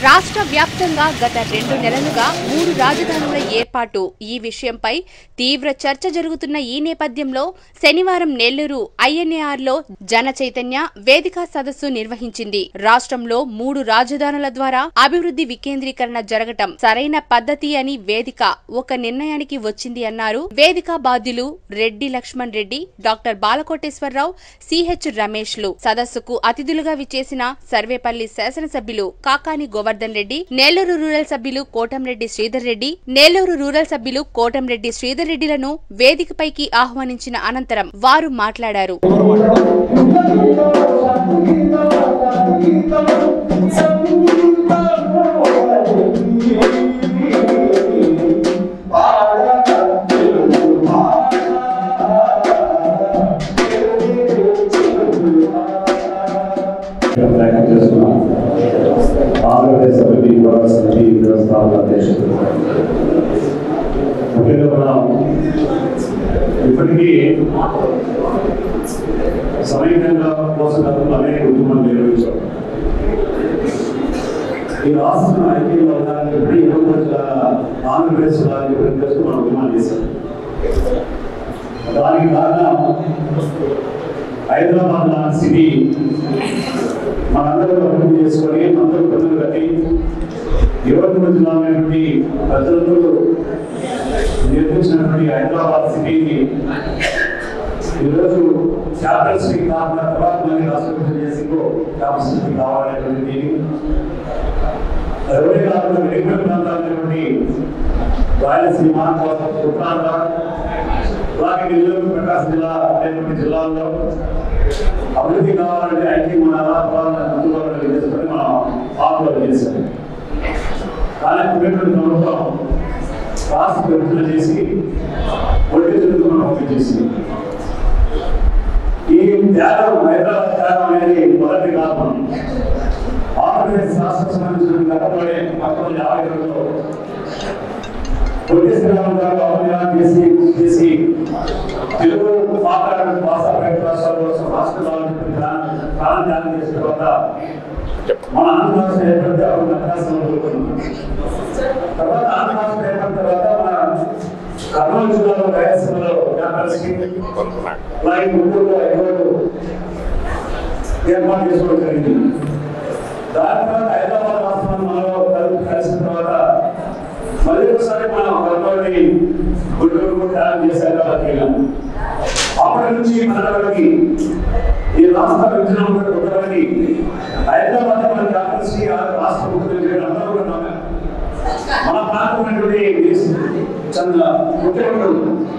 రాష్ట్ర వ్యాప్తంగా గత రెండు నెలలుగా మూడు రాజధానుల ఏర్పాటు ఈ విషయంపై తీవ్ర చర్చ జరుగుతున్న ఈ నేపథ్యంలో శనివారం నెల్లూరు ఐఎన్ఏఆర్లో జన చైతన్య వేదిక సదస్సు నిర్వహించింది రాష్ట్రంలో మూడు రాజధానుల ద్వారా అభివృద్ధి వికేంద్రీకరణ జరగటం సరైన పద్ధతి అని వేదిక ఒక నిర్ణయానికి వచ్చింది అన్నారు వేదిక బాధ్యులు రెడ్డి లక్ష్మణ్ రెడ్డి డాక్టర్ బాలకోటేశ్వరరావు సిహెచ్ రమేష్లు సదస్సుకు అతిథులుగా విచ్చేసిన సర్వేపల్లి శాసనసభ్యులు కాకాని గోవర్ధన్ రెడ్డి నేలూరు రూరల్ సభ్యులు కోటంరెడ్డి శ్రీధర్ రెడ్డి నేలూరు రూరల్ సభ్యులు కోటంరెడ్డి శ్రీధర్ రెడ్డిలను వేదికపైకి ఆహ్వానించిన అనంతరం వారు మాట్లాడారు ప్రయత్నం చేస్తున్నాం ఆంధ్రప్రదేశ్ సమితి గౌరవ సమితి వ్యవస్థాపక అధ్యక్షుడు ముఖ్యంగా మనం ఇప్పటికీ సమయంగా పోషకాలను అనేక ఉద్యమాలు నిర్వహించాం ఈ రాష్ట్రం ఐక్యంలో ఉండాలని చెప్పి ఇరవై రోజుల ఆంధ్రప్రదేశ్ ఉండాలని చెప్పి మనం ఉద్యమాలు చేశాం దానికి కారణం హైదరాబాద్ లాంటి సిటీ మనందరూ అభివృద్ధి చేసుకొని అందరూ పనులు కట్టి ఇరవై మూడు జిల్లాలైనటువంటి ప్రజలందరూ నిర్మించినటువంటి హైదరాబాద్ సిటీని ఈరోజు క్యాపిటల్ సిటీ కాకుండా తర్వాత మళ్ళీ రాష్ట్ర చేసి ఇంకో క్యాపిటల్ సిటీ కావాలనేటువంటి ఎవరి కాకుండా వెలుగుల ప్రాంతాలైనటువంటి రాయలసీమ ఉత్తరాంధ్ర అలాగే నెల్లూరు ప్రకాశం జిల్లా అనేటువంటి జిల్లాల్లో అభివృద్ధి కావాలంటే ఐక్యం ఉండాలా పోవాలని అందుకోవాలని చేసుకొని మనం ఆందోళన చేశాం కానీ ఇప్పుడేటువంటి ప్రభుత్వం రాష్ట్ర విభజన చేసి ఒడిదుడుకు మనం ఒకటి చేసింది ఈ త్యాగం హైదరాబాద్ త్యాగం అనేది మొదటి కారణం ఆంధ్రప్రదేశ్ రాష్ట్ర సంబంధించిన గతంలోనే పంతొమ్మిది యాభై రెండులో పొట్టి శ్రీరామ్ గారు అవగాహన చేసి చేసి తెలుగు మాట్లాడే భాష ప్రయత్న రాష్ట్రాల కోసం రాష్ట్రాలను ప్రాణ త్యాగం చేసిన తర్వాత మన ఆంధ్ర రాష్ట్రం ఏర్పడితే అప్పుడు అవకాశం దొరుకుతుంది తర్వాత ఆంధ్ర రాష్ట్రం ఏర్పడిన తర్వాత మన కర్నూలు జిల్లాలో రాయలసీమలో క్యాపిటల్స్కి అలాగే గుంటూరులో ఎన్నో ఏర్పాటు చేసుకోవడం జరిగింది దాని తర్వాత హైదరాబాద్ రాష్ట్రం మనలో కలిసి కలిసిన తర్వాత మళ్ళీ ఒకసారి మనం కర్నూలుని గుంటూరు త్యాగం చేసి హైదరాబాద్కి వెళ్ళాం అప్పటి నుంచి మనకి ఈ రాష్ట్ర విభజన ఉన్నటువంటి హైదరాబాద్ మన కాంగ్రెస్ రాష్ట్ర ముఖ్యమంత్రి అందరూ కూడా నమ్మారు. మన ప్రాంతమైనటువంటి చంద్ర ముఖ్యమంత్రులు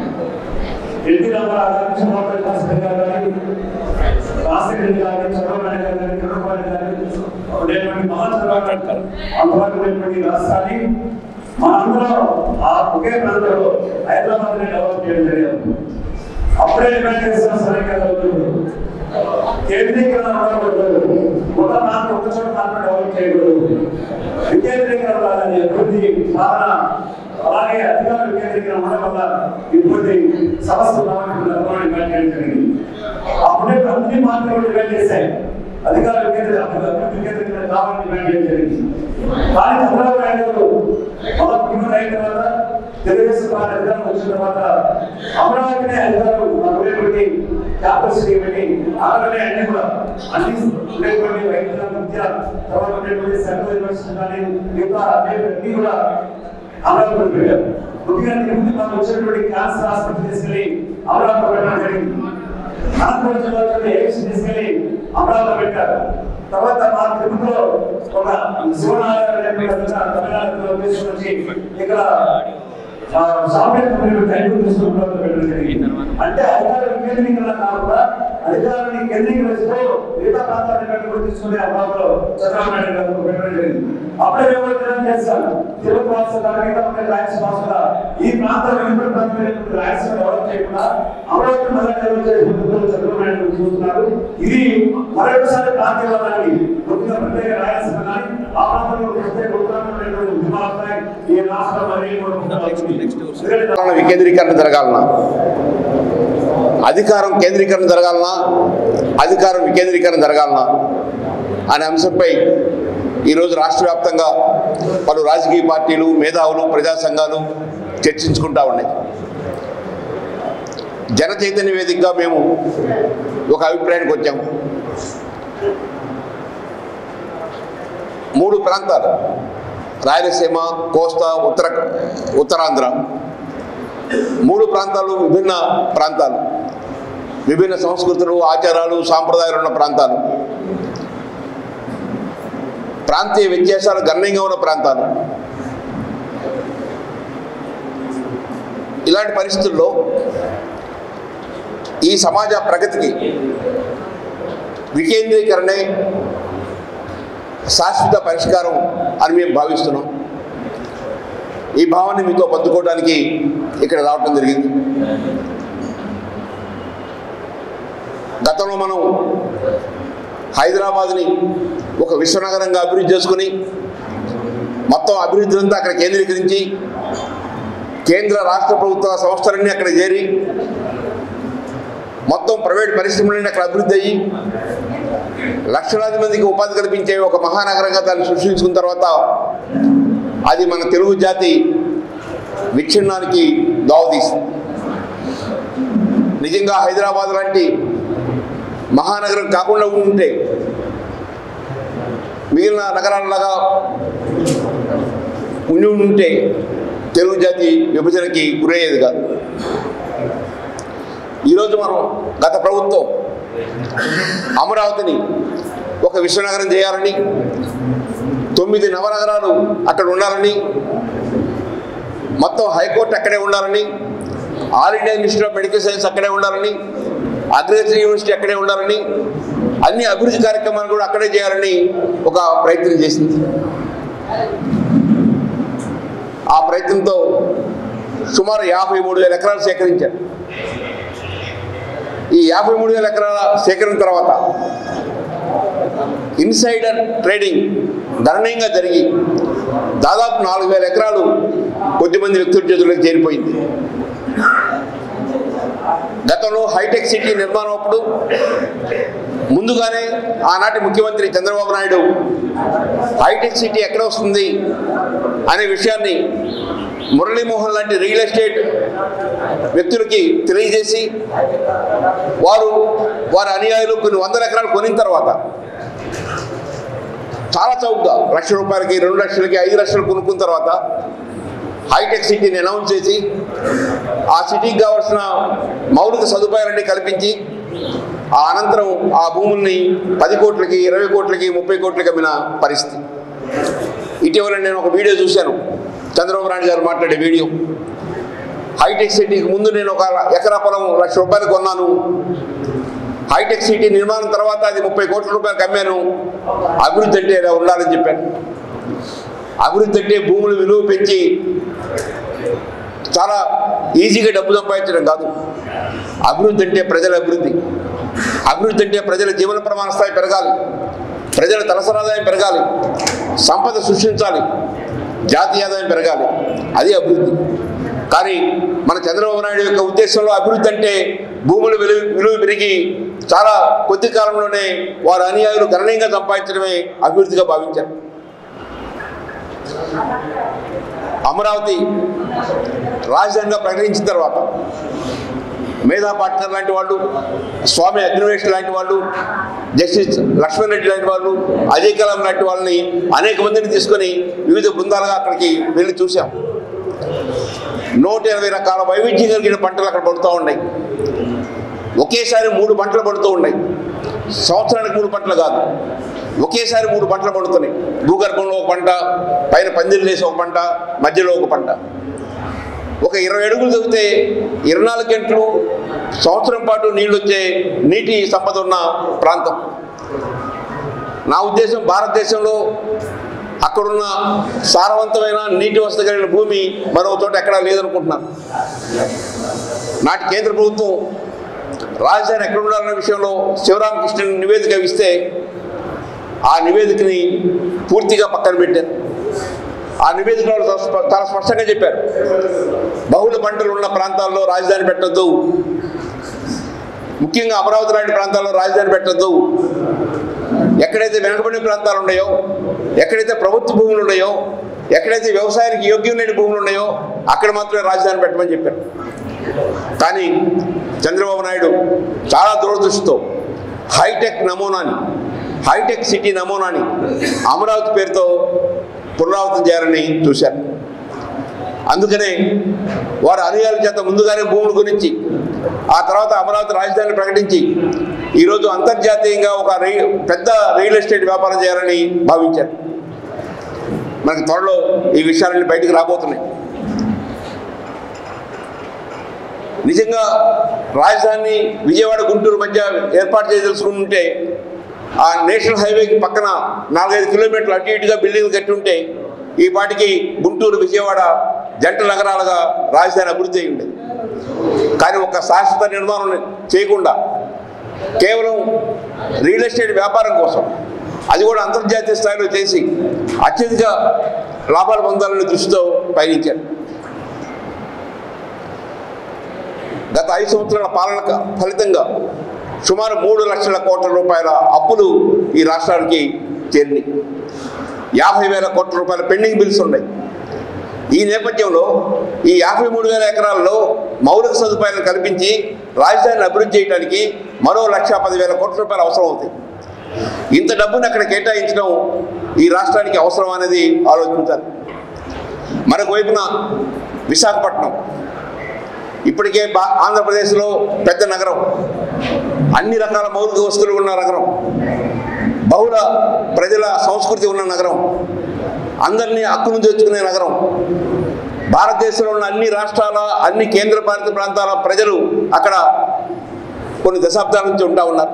ఎన్టీ రామారావు గారు చంద్రబాబు నాయుడు గారు కానీ రాజశేఖర్ గారు చంద్రబాబు నాయుడు గారు కానీ చంద్రబాబు నాయుడు గారు ఉండేటువంటి మహాచంద్రబాబు అందుబాటులో ఉన్నటువంటి రాష్ట్రాన్ని మనందరం ఆ ఒకే ప్రాంతంలో హైదరాబాద్ డెవలప్ చేయడం జరిగింది అప్పుడే డిమాండ్ చేసిన సరిగ్గా జరుగుతుంది కేంద్రీకరణ ఉండకూడదు ఒక ప్రాంతం ఒక చోట మాత్రం డెవలప్ చేయకూడదు వికేంద్రీకరణ కాదని అభివృద్ధి పాలన అలాగే అధికార వికేంద్రీకరణ ఉండడం వల్ల ఇటువంటి సమస్యలు రావాలని డిమాండ్ చేయడం జరిగింది అప్పుడే అన్ని మాత్రం డిమాండ్ చేశాయి అధికార వికేంద్ర అభివృద్ధి వికేంద్రీకరణ కావాలని డిమాండ్ చేయడం జరిగింది కానీ చంద్రబాబు నాయుడు గారు మొదటి ముఖ్యమంత్రి అయిన తర్వాత తెలుగుదేశం పార్టీ అధికారం వచ్చిన తర్వాత అమరావతినే అధికారం ఉండేటువంటి క్యాపిటల్ సిటీ పెట్టి అక్కడనే అన్ని కూడా అన్ని ఉండేటువంటి వైద్య విద్య తర్వాత ఉండేటువంటి సెంట్రల్ యూనివర్సిటీ కానీ మిగతా అన్ని కూడా అమరావతి పెట్టారు ముఖ్యంగా తిరుపతి మాకు వచ్చినటువంటి క్యాన్సర్ హాస్పిటల్ తీసుకెళ్లి అమరావతి పెట్టడం జరిగింది అనంతపురం జిల్లాలో ఏఎక్స్ తీసుకెళ్లి అమరావతి పెట్టారు తర్వాత మా తిరుపతిలో ఒక శివనారాయణ తమిళనాడులో తీసుకొచ్చి ఇక్కడ సాఫ్ట్వేర్ కంపెనీ టైం తీసుకుని పెట్టడం జరిగింది అంటే అధికార వికేంద్రీకరణ కాకుండా అధికారాన్ని కేంద్రీకరిస్తూ మిగతా ప్రాంతాన్ని పెట్టుకుని తీసుకునే అమరావతిలో చంద్రబాబు నాయుడు గారు పెట్టడం జరిగింది అప్పుడే విమర్శనం చేశాను తిరుపతి వాసు మిగతా ఉండే రాయలసీమ వాసుల ఈ ప్రాంతం వెనుకబడి ప్రాంతం రాయలసీమ డెవలప్ చేయకుండా అమరావతి మొదటి డెవలప్ చేసే పద్ధతులు చంద్రబాబు నాయుడు చూస్తున్నారు ఇది మరొకసారి ప్రాంతీయవాదాన్ని ముఖ్యంగా ప్రత్యేక రాయలసీమ కానీ ఆ ప్రాంతంలో ప్రత్యేక ఉత్తరాంధ్రమైనటువంటి ఉద్యమాలు ఉన్నాయి ఈ రాష్ట్రం అనేది కూడా ఉంటుంది. ఎందుకంటే పాలన వికేంద్రీకరణ జరగాలన్నా అధికారం కేంద్రీకరణ జరగాలన్నా అధికారం వికేంద్రీకరణ జరగాలన్నా అనే అంశంపై ఈరోజు రాష్ట్ర వ్యాప్తంగా పలు రాజకీయ పార్టీలు మేధావులు ప్రజా సంఘాలు చర్చించుకుంటా ఉన్నాయి జన చైతన్య వేదికగా మేము ఒక అభిప్రాయానికి వచ్చాము మూడు ప్రాంతాలు రాయలసీమ కోస్తా ఉత్తర ఉత్తరాంధ్ర మూడు ప్రాంతాలు విభిన్న ప్రాంతాలు విభిన్న సంస్కృతులు ఆచారాలు సాంప్రదాయాలు ఉన్న ప్రాంతాలు ప్రాంతీయ వ్యత్యాసాలు గణనీయంగా ఉన్న ప్రాంతాలు ఇలాంటి పరిస్థితుల్లో ఈ సమాజ ప్రగతికి వికేంద్రీకరణే శాశ్వత పరిష్కారం అని మేము భావిస్తున్నాం ఈ భావాన్ని మీతో పంచుకోవడానికి ఇక్కడ రావటం జరిగింది గతంలో మనం హైదరాబాద్ని ఒక విశ్వనగరంగా అభివృద్ధి చేసుకుని మొత్తం అభివృద్ధి అంతా అక్కడ కేంద్రీకరించి కేంద్ర రాష్ట్ర ప్రభుత్వ సంస్థలన్నీ అక్కడ చేరి మొత్తం ప్రైవేట్ పరిశ్రమలన్నీ అక్కడ అభివృద్ధి అయ్యి లక్షలాది మందికి ఉపాధి కల్పించే ఒక మహానగరంగా దాన్ని సృష్టించుకున్న తర్వాత అది మన తెలుగు జాతి విచ్ఛిన్నానికి దావతీస్తుంది నిజంగా హైదరాబాద్ లాంటి మహానగరం కాకుండా ఉంటే మిగిలిన నగరాలలాగా ఉండి ఉంటే తెలుగు జాతి విభజనకి గురయ్యేది కాదు ఈరోజు మనం గత ప్రభుత్వం అమరావతిని ఒక విశ్వనగరం చేయాలని తొమ్మిది నవనగరాలు అక్కడ ఉండాలని మొత్తం హైకోర్టు అక్కడే ఉండాలని all India institute of medical science అక్కడే ఉండాలని అగ్రికల్చర్ యూనివర్సిటీ అక్కడే ఉండాలని అన్ని అభివృద్ధి కార్యక్రమాలు కూడా అక్కడే చేయాలని ఒక ప్రయత్నం చేసింది ఆ ప్రయత్నంతో సుమారు యాభై మూడు వేల ఎకరాలు సేకరించారు ఈ యాభై మూడు వేల ఎకరాల సేకరణ తర్వాత ఇన్సైడర్ ట్రేడింగ్ గణనీయంగా జరిగి దాదాపు నాలుగు వేల ఎకరాలు కొద్దిమంది వ్యక్తుల చేతుల్లోకి చేరిపోయింది గతంలో హైటెక్ సిటీ నిర్మాణం అప్పుడు ముందుగానే ఆనాటి ముఖ్యమంత్రి చంద్రబాబు నాయుడు హైటెక్ సిటీ ఎక్కడ వస్తుంది అనే విషయాన్ని మురళీమోహన్ లాంటి రియల్ ఎస్టేట్ వ్యక్తులకి తెలియజేసి వారు వారి అనుయాయులు కొన్ని వందల ఎకరాలు కొనిన తర్వాత చాలా చౌకగా లక్ష రూపాయలకి రెండు లక్షలకి ఐదు లక్షలు కొనుక్కున్న తర్వాత హైటెక్ సిటీని అనౌన్స్ చేసి ఆ సిటీకి కావాల్సిన మౌలిక సదుపాయాలన్నీ కల్పించి ఆ అనంతరం ఆ భూముల్ని పది కోట్లకి ఇరవై కోట్లకి ముప్పై కోట్లకి అమ్మిన పరిస్థితి ఇటీవల నేను ఒక వీడియో చూశాను చంద్రబాబు నాయుడు గారు మాట్లాడే వీడియో హైటెక్ సిటీకి ముందు నేను ఒక ఎకరా పొలం లక్ష రూపాయలు కొన్నాను హైటెక్ సిటీ నిర్మాణం తర్వాత అది ముప్పై కోట్ల రూపాయలకు అమ్మాను అభివృద్ధి అంటే ఇలా ఉండాలని చెప్పాను అభివృద్ధి అంటే భూములు విలువ పెంచి చాలా ఈజీగా డబ్బు సంపాదించడం కాదు అభివృద్ధి అంటే ప్రజల అభివృద్ధి అభివృద్ధి అంటే ప్రజల జీవన ప్రమాణ స్థాయి పెరగాలి ప్రజల తలసరాదాయం పెరగాలి సంపద సృష్టించాలి జాతీయ ఆదాయం పెరగాలి అది అభివృద్ధి కానీ మన చంద్రబాబు నాయుడు యొక్క ఉద్దేశంలో అభివృద్ధి అంటే భూముల విలువ విలువ పెరిగి చాలా కొద్ది కాలంలోనే వారి అనుయాయులు గణనీయంగా సంపాదించడమే అభివృద్ధిగా భావించారు అమరావతి రాజధానిగా ప్రకటించిన తర్వాత మేధా పాట్కర్ లాంటి వాళ్ళు స్వామి అగ్నివేష్ లాంటి వాళ్ళు జస్టిస్ లక్ష్మణ్ రెడ్డి లాంటి వాళ్ళు అజయ్ కలాం లాంటి వాళ్ళని అనేక మందిని తీసుకొని వివిధ బృందాలుగా అక్కడికి వెళ్ళి చూసాం నూట ఇరవై రకాల వైవిధ్యం కలిగిన పంటలు అక్కడ పడుతూ ఉన్నాయి ఒకేసారి మూడు పంటలు పడుతూ ఉన్నాయి సంవత్సరానికి మూడు పంటలు కాదు ఒకేసారి మూడు పంటలు పడుతున్నాయి భూగర్భంలో ఒక పంట పైన పందిరి వేసి ఒక పంట మధ్యలో ఒక పంట ఒక ఇరవై అడుగులు తగ్గితే ఇరవై నాలుగు గంటలు సంవత్సరం పాటు నీళ్ళు వచ్చే నీటి సంపద ఉన్న ప్రాంతం నా ఉద్దేశం భారతదేశంలో అక్కడున్న సారవంతమైన నీటి వసతి కలిగిన భూమి మరో చోట ఎక్కడా లేదనుకుంటున్నాను నాటి కేంద్ర ప్రభుత్వం రాజధాని ఎక్కడ ఉండాలన్న విషయంలో శివరామకృష్ణన్ నివేదిక ఇస్తే ఆ నివేదికని పూర్తిగా పక్కన పెట్టారు ఆ నివేదికలో వాళ్ళు చాలా స్ప- చాలా స్పష్టంగా చెప్పారు బహుళ పంటలు ఉన్న ప్రాంతాల్లో రాజధాని పెట్టొద్దు ముఖ్యంగా అమరావతి లాంటి ప్రాంతాల్లో రాజధాని పెట్టొద్దు ఎక్కడైతే వెనుకబడిన ప్రాంతాలు ఉన్నాయో ఎక్కడైతే ప్రభుత్వ భూములు ఉన్నాయో ఎక్కడైతే వ్యవసాయానికి యోగ్యం లేని భూములు ఉన్నాయో అక్కడ మాత్రమే రాజధాని పెట్టమని చెప్పారు కానీ చంద్రబాబు నాయుడు చాలా దురదృష్టితో హైటెక్ నమూనాని హైటెక్ సిటీ నమూనాని అమరావతి పేరుతో పునరావృతం చేయాలని చూశారు అందుకనే వారి అనుయాయుల చేత ముందుగానే భూముల గురించి ఆ తర్వాత అమరావతి రాజధానిని ప్రకటించి ఈరోజు అంతర్జాతీయంగా ఒక రి- పెద్ద రియల్ ఎస్టేట్ వ్యాపారం చేయాలని భావించారు మనకి త్వరలో ఈ విషయాలన్నీ బయటకు రాబోతున్నాయి నిజంగా రాజధాని విజయవాడ గుంటూరు మధ్య ఏర్పాటు చేయదలుచుకుంటే ఆ నేషనల్ హైవేకి పక్కన నాలుగైదు కిలోమీటర్లు అటు ఇటుగా బిల్డింగ్లు కట్టి ఉంటే ఈ పాటికి గుంటూరు విజయవాడ జంట నగరాలుగా రాజధాని అభివృద్ధి అయి ఉండేది కానీ ఒక శాశ్వత నిర్మాణం చేయకుండా కేవలం రియల్ ఎస్టేట్ వ్యాపారం కోసం అది కూడా అంతర్జాతీయ స్థాయిలో చేసి అత్యధిక లాభాలు పొందాలనే దృష్టితో పయనించారు గత ఐదు సంవత్సరాల పాలన క- ఫలితంగా సుమారు మూడు లక్షల కోట్ల రూపాయల అప్పులు ఈ రాష్ట్రానికి చేరినాయి యాభై వేల కోట్ల రూపాయల పెండింగ్ బిల్స్ ఉన్నాయి ఈ నేపథ్యంలో ఈ యాభై మూడు వేల ఎకరాల్లో మౌలిక సదుపాయాలను కల్పించి రాజధానిని అభివృద్ధి చేయడానికి మరో లక్ష పదివేల కోట్ల రూపాయలు అవసరం అవుతాయి ఇంత డబ్బును అక్కడ కేటాయించడం ఈ రాష్ట్రానికి అవసరం అనేది ఆలోచించాలి మరొక వైపున విశాఖపట్నం ఇప్పటికే బా ఆంధ్రప్రదేశ్లో పెద్ద నగరం అన్ని రకాల మౌలిక వస్తువులు ఉన్న నగరం బహుళ ప్రజల సంస్కృతి ఉన్న నగరం అందరినీ హక్కును తెచ్చుకునే నగరం భారతదేశంలో ఉన్న అన్ని రాష్ట్రాల అన్ని కేంద్ర పాలిత ప్రాంతాల ప్రజలు అక్కడ కొన్ని దశాబ్దాల నుంచి ఉంటా ఉన్నారు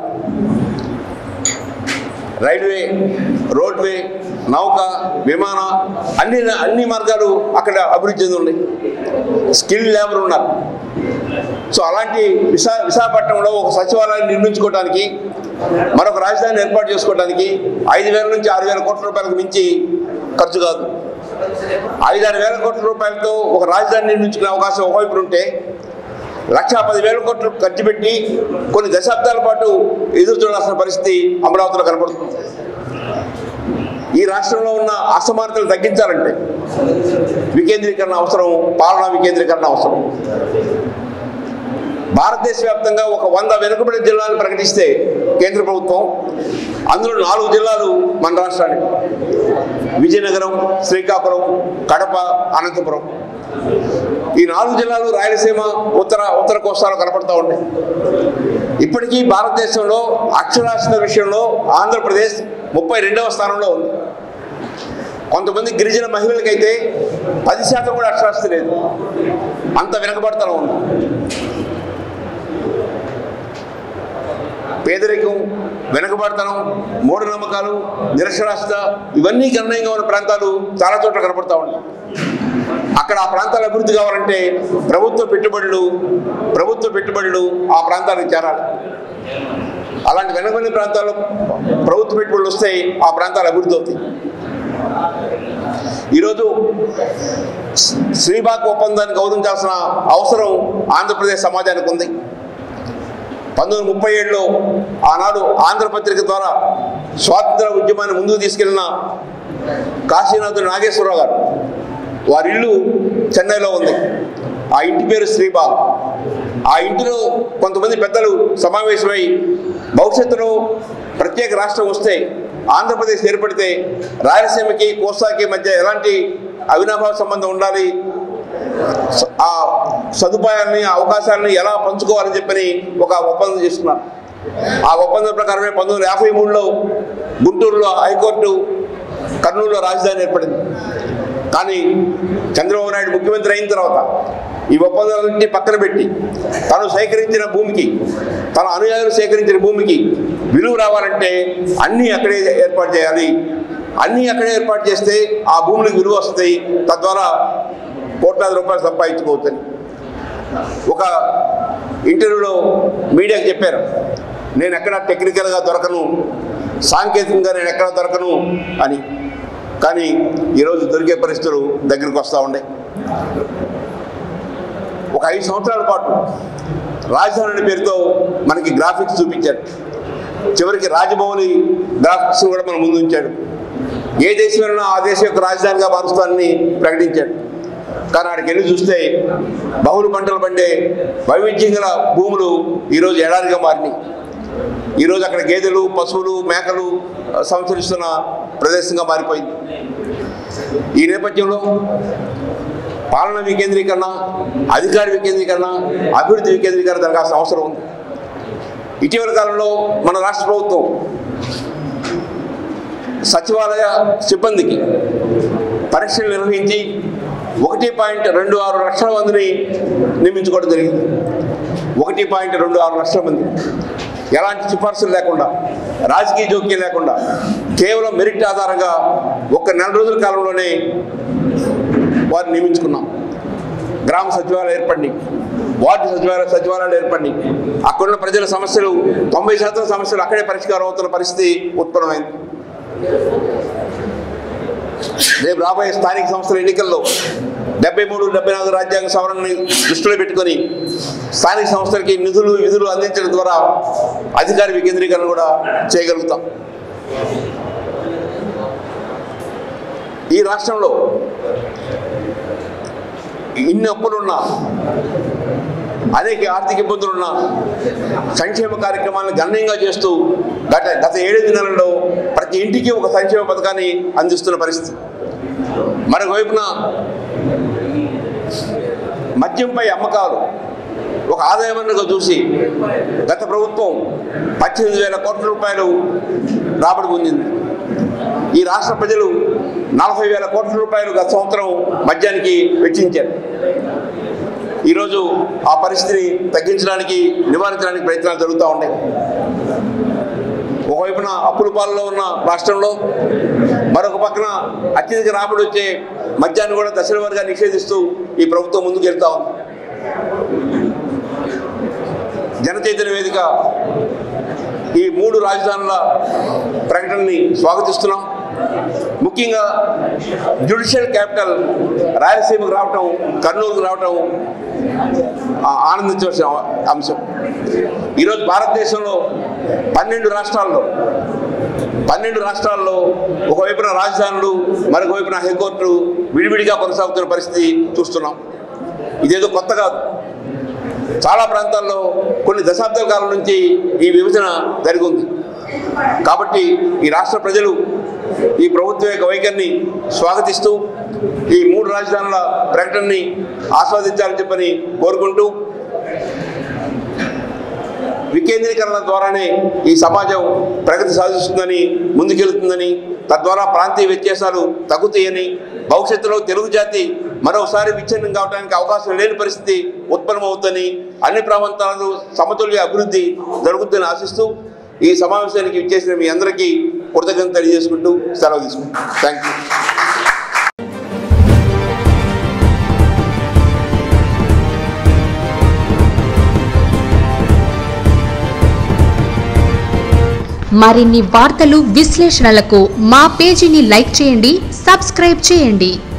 రైల్వే రోడ్వే నౌక విమాన అన్ని అన్ని మార్గాలు అక్కడ అభివృద్ధి చెంది ఉన్నాయి స్కిల్ లేబర్ ఉన్నారు సో అలాంటి విశా విశాఖపట్నంలో ఒక సచివాలయం నిర్మించుకోవడానికి మరొక రాజధాని ఏర్పాటు చేసుకోవడానికి ఐదు వేల నుంచి ఆరు వేల కోట్ల రూపాయలకు మించి ఖర్చు కాదు ఐదారు వేల కోట్ల రూపాయలతో ఒక రాజధాని నిర్మించుకునే అవకాశం ఒకవైపు ఉంటే లక్ష పదివేల కోట్లు ఖర్చు పెట్టి కొన్ని దశాబ్దాల పాటు ఎదురు చూడాల్సిన పరిస్థితి అమరావతిలో కనపడుతుంది ఈ రాష్ట్రంలో ఉన్న అసమానతలు తగ్గించాలంటే వికేంద్రీకరణ అవసరం పాలనా వికేంద్రీకరణ అవసరం భారతదేశ వ్యాప్తంగా ఒక వంద వెనుకబడిన జిల్లాలను ప్రకటిస్తే కేంద్ర ప్రభుత్వం అందులో నాలుగు జిల్లాలు మన రాష్ట్రానికి విజయనగరం శ్రీకాకుళం కడప అనంతపురం ఈ నాలుగు జిల్లాలు రాయలసీమ ఉత్తర ఉత్తర కోస్తాలో కనపడతా ఉంటాయి ఇప్పటికీ భారతదేశంలో అక్షరాస్యత విషయంలో ఆంధ్రప్రదేశ్ ముప్పై రెండవ స్థానంలో ఉంది కొంతమంది గిరిజన మహిళలకైతే పది శాతం కూడా అక్షరాస్యత లేదు అంత వెనకబడతనం ఉంది పేదరికం వెనకబడతనం మూఢనమ్మకాలు నిరక్షరాస్యత ఇవన్నీ గణనీయంగా ఉన్న ప్రాంతాలు చాలా చోట్ల కనపడతా ఉన్నాయి అక్కడ ఆ ప్రాంతాల అభివృద్ధి కావాలంటే ప్రభుత్వ పెట్టుబడులు ప్రభుత్వ పెట్టుబడులు ఆ ప్రాంతాలకు చేరాలి అలాంటి వెనకబడిన ప్రాంతాల్లో ప్రభుత్వ పెట్టుబడులు వస్తే ఆ ప్రాంతాలు అభివృద్ధి అవుతాయి ఈరోజు శ్రీబాగ్ ఒప్పందాన్ని గౌరవించాల్సిన అవసరం ఆంధ్రప్రదేశ్ సమాజానికి ఉంది పంతొమ్మిది ముప్పై ఏడులో ఆనాడు ఆంధ్రపత్రిక ద్వారా స్వాతంత్ర ఉద్యమాన్ని ముందుకు తీసుకెళ్లిన కాశీనాథుడు నాగేశ్వరరావు గారు వారి ఇల్లు చెన్నైలో ఉంది ఆ ఇంటి పేరు శ్రీబాగ్ ఆ ఇంటిలో కొంతమంది పెద్దలు సమావేశమై భవిష్యత్తులో ప్రత్యేక రాష్ట్రం వస్తే ఆంధ్రప్రదేశ్ ఏర్పడితే రాయలసీమకి కోస్తాకి మధ్య ఎలాంటి అవినాభావ సంబంధం ఉండాలి స- ఆ సదుపాయాన్ని ఆ అవకాశాలని ఎలా పంచుకోవాలని చెప్పని ఒక ఒప్పందం చేసుకున్నారు ఆ ఒప్పందం ప్రకారమే పంతొమ్మిది వందల యాభై మూడులో గుంటూరులో హైకోర్టు కర్నూలులో రాజధాని ఏర్పడింది కానీ చంద్రబాబు నాయుడు ముఖ్యమంత్రి అయిన తర్వాత ఈ ఒప్పందాలన్నింటినీ పక్కన పెట్టి తను సేకరించిన భూమికి తన అనుయాయులు సేకరించిన భూమికి విలువ రావాలంటే అన్నీ అక్కడే ఏర్పాటు చేయాలి అన్నీ అక్కడే ఏర్పాటు చేస్తే ఆ భూములకు విలువ వస్తుంది తద్వారా కోట్లాది రూపాయలు సంపాదించుకోవచ్చని ఒక ఇంటర్వ్యూలో మీడియాకి చెప్పారు నేను ఎక్కడ టెక్నికల్గా దొరకను సాంకేతికంగా నేను ఎక్కడ దొరకను అని కానీ ఈరోజు దొరికే పరిస్థితులు దగ్గరికి వస్తూ ఉండే ఒక ఐదు సంవత్సరాల పాటు రాజధాని అనే పేరుతో మనకి గ్రాఫిక్స్ చూపించారు చివరికి రాజమౌళి గ్రాఫిక్స్ కూడా మన ముందు ఉంచాడు ఏ దేశమైనా ఆ దేశం యొక్క రాజధానిగా మారుస్తానని ప్రకటించాడు కానీ ఆడికి వెళ్ళి చూస్తే బహుళ పంటలు పండే వైవిధ్యం గల భూములు ఈరోజు ఎడారిగా మారినాయి ఈరోజు అక్కడ గేదెలు పశువులు మేకలు ఆ, సంచరిస్తున్న ప్రదేశంగా మారిపోయింది ఈ నేపథ్యంలో పాలన వికేంద్రీకరణ అధికార వికేంద్రీకరణ అభివృద్ధి వికేంద్రీకరణ జరగాల్సిన అవసరం ఉంది ఇటీవల కాలంలో మన రాష్ట్ర ప్రభుత్వం సచివాలయ సిబ్బందికి పరీక్షలు నిర్వహించి ఒకటి పాయింట్ రెండు ఆరు లక్షల మందిని నియమించుకోవడం జరిగింది ఒకటి పాయింట్ రెండు ఆరు లక్షల మంది ఎలాంటి సిఫార్సులు లేకుండా రాజకీయ జోక్యం లేకుండా కేవలం మెరిట్ ఆధారంగా ఒక నెల రోజుల కాలంలోనే వారిని నియమించుకున్నాం గ్రామ సచివాలయాలు ఏర్పడి వార్డు సచివాలయ సచివాలయాలు ఏర్పడి అక్కడున్న ప్రజల సమస్యలు తొంభై శాతం సమస్యలు అక్కడే పరిష్కారం అవుతున్న పరిస్థితి ఉత్పన్నమైంది రేపు రాబోయే స్థానిక సంస్థల ఎన్నికల్లో డెబ్బై మూడు డెబ్బై నాలుగు రాజ్యాంగ సవరణని దృష్టిలో పెట్టుకొని స్థానిక సంస్థలకి నిధులు విధులు అందించడం ద్వారా అధికార వికేంద్రీకరణ కూడా చేయగలుగుతాం ఈ రాష్ట్రంలో ఇన్ని అప్పులున్నా అనేక ఆర్థిక ఇబ్బందులున్నా సంక్షేమ కార్యక్రమాలను గణనీయంగా చేస్తూ గత గత ఏడెనిమిది నెలల్లో ప్రతి ఇంటికి ఒక సంక్షేమ పథకాన్ని అందిస్తున్న పరిస్థితి మరొక వైపున మద్యంపై అమ్మకాలు ఒక ఆదాయ వనరుగా చూసి గత ప్రభుత్వం పద్దెనిమిది వేల కోట్ల రూపాయలు రాబడి పొందింది ఈ రాష్ట్ర ప్రజలు నలభై వేల కోట్ల రూపాయలు గత సంవత్సరం మద్యానికి వెచ్చించారు ఈరోజు ఆ పరిస్థితిని తగ్గించడానికి నివారించడానికి ప్రయత్నాలు జరుగుతూ ఉన్నాయి ఒకవైపున అప్పుల పాలలో ఉన్న రాష్ట్రంలో మరొక పక్కన అత్యధిక రాబడి వచ్చే మద్యాన్ని కూడా దశల వారిగా నిషేధిస్తూ ఈ ప్రభుత్వం ముందుకు వెళ్తా ఉంది జనచైతన్య వేదిక ఈ మూడు రాజధానుల ప్రకటనని స్వాగతిస్తున్నాం ముఖ్యంగా జ్యుడిషియల్ క్యాపిటల్ రాయలసీమకు రావటం కర్నూలుకు రావటం ఆ, ఆనందించవలసిన అంశం ఈరోజు భారతదేశంలో పన్నెండు రాష్ట్రాల్లో పన్నెండు రాష్ట్రాల్లో ఒకవైపున రాజధానులు మరొక వైపున హైకోర్టులు విడివిడిగా కొనసాగుతున్న పరిస్థితి చూస్తున్నాం ఇదేదో కొత్త కాదు చాలా ప్రాంతాల్లో కొన్ని దశాబ్దాల కాలం నుంచి ఈ విభజన జరిగి ఉంది కాబట్టి ఈ రాష్ట్ర ప్రజలు ఈ ప్రభుత్వం యొక్క వైఖరిని స్వాగతిస్తూ ఈ మూడు రాజధానుల ప్రకటనని ఆస్వాదించాలని చెప్పని కోరుకుంటూ వికేంద్రీకరణ ద్వారానే ఈ సమాజం ప్రగతి సాధిస్తుందని ముందుకెళ్తుందని తద్వారా ప్రాంతీయ వ్యత్యాసాలు తగ్గుతాయని భవిష్యత్తులో తెలుగు జాతి మరోసారి విచ్ఛిన్నం కావడానికి అవకాశం లేని పరిస్థితి ఉత్పన్నమవుతుందని అన్ని ప్రాంతాలు సమతుల్య అభివృద్ధి జరుగుతుందని ఆశిస్తూ ఈ సమావేశానికి ఇచ్చేసిన మీ అందరికీ కృతజ్ఞత తెలియజేసుకుంటూ సెలవు తీసుకుంటాం థ్యాంక్ యూ మరిన్ని వార్తలు విశ్లేషణలకు మా పేజీని లైక్ చేయండి సబ్స్క్రైబ్ చేయండి